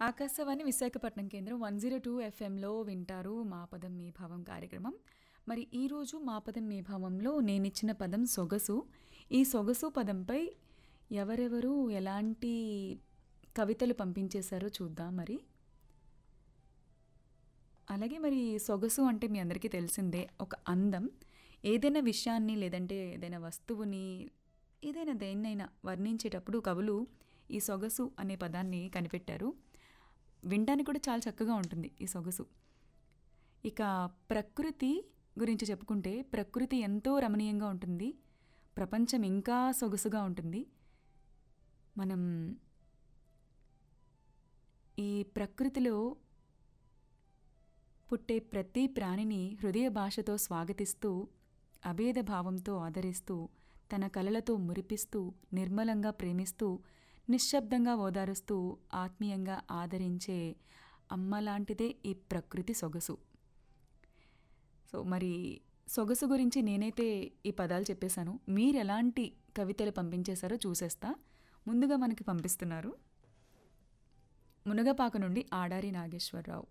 ఆకాశవాణి విశాఖపట్నం కేంద్రం one zero two ఎఫ్ఎంలో వింటారు మా పదం మీ భావం కార్యక్రమం మరి ఈరోజు మా పదం మీ భావంలో నేనిచ్చిన పదం సొగసు ఈ సొగసు పదంపై ఎవరెవరు ఎలాంటి కవితలు పంపించేశారో చూద్దాం మరి అలాగే మరి సొగసు అంటే మీ అందరికీ తెలిసిందే ఒక అందం ఏదైనా విషయాన్ని లేదంటే ఏదైనా వస్తువుని ఏదైనా దేన్నైనా వర్ణించేటప్పుడు కవులు ఈ సొగసు అనే పదాన్ని కనిపెట్టారు వినడానికి కూడా చాలా చక్కగా ఉంటుంది ఈ సొగసు ఇక ప్రకృతి గురించి చెప్పుకుంటే ప్రకృతి ఎంతో రమణీయంగా ఉంటుంది ప్రపంచం ఇంకా సొగసుగా ఉంటుంది మనం ఈ ప్రకృతిలో పుట్టే ప్రతి ప్రాణిని హృదయ భాషతో స్వాగతిస్తూ అభేద భావంతో ఆదరిస్తూ తన కలలతో మురిపిస్తూ నిర్మలంగా ప్రేమిస్తూ నిశ్శబ్దంగా ఓదారుస్తూ ఆత్మీయంగా ఆదరించే అమ్మ లాంటిదే ఈ ప్రకృతి సొగసు సో మరి సొగసు గురించి నేనైతే ఈ పదాలు చెప్పేశాను మీరు ఎలాంటి కవితలు పంపించేశారో చూసేస్తా ముందుగా మనకి పంపిస్తున్నారు మునగపాక నుండి ఆడారి నాగేశ్వరరావు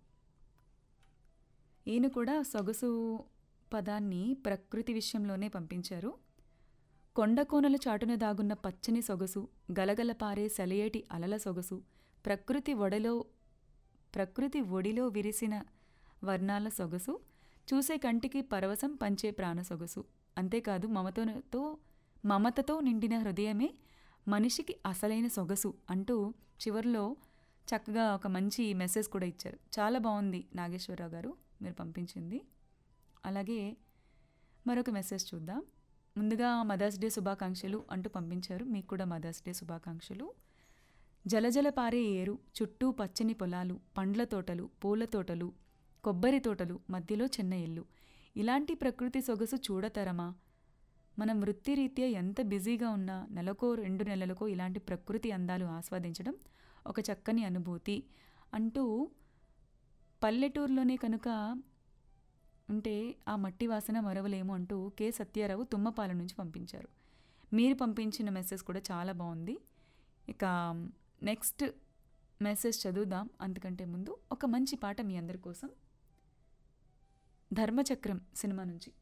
ఈయన కూడా సొగసు పదాన్ని ప్రకృతి విషయంలోనే పంపించారు కొండకోనల చాటున దాగున్న పచ్చని సొగసు గలగల పారే సెలయేటి అలల సొగసు ప్రకృతి ఒడలో ప్రకృతి ఒడిలో విరిసిన వర్ణాల సొగసు చూసే కంటికి పరవశం పంచే ప్రాణ సొగసు అంతేకాదు మమతతో మమతతో నిండిన హృదయమే మనిషికి అసలైన సొగసు అంటూ చివరిలో చక్కగా ఒక మంచి మెసేజ్ కూడా ఇచ్చారు చాలా బాగుంది నాగేశ్వరరావు గారు మీరు పంపించింది అలాగే మరొక మెసేజ్ చూద్దాం ముందుగా మదర్స్ డే శుభాకాంక్షలు అంటూ పంపించారు మీకు కూడా మదర్స్ డే శుభాకాంక్షలు జలజల పారే ఏరు చుట్టూ పచ్చని పొలాలు పండ్ల తోటలు పూల తోటలు కొబ్బరి తోటలు మధ్యలో చిన్న ఇల్లు ఇలాంటి ప్రకృతి సొగసు చూడతరమా మనం వృత్తిరీత్యా ఎంత బిజీగా ఉన్నా నెలకో రెండు నెలలకో ఇలాంటి ప్రకృతి అందాలు ఆస్వాదించడం ఒక చక్కని అనుభూతి అంటూ పల్లెటూరులోనే కనుక ఉంటే ఆ మట్టి వాసన మరవలేము అంటూ కె సత్యారావు తుమ్మపాల నుంచి పంపించారు మీరు పంపించిన మెసేజ్ కూడా చాలా బాగుంది ఇక నెక్స్ట్ మెసేజ్ చదువుదాం అంతకంటే ముందు ఒక మంచి పాట మీ అందరి కోసం ధర్మచక్రం సినిమా నుంచి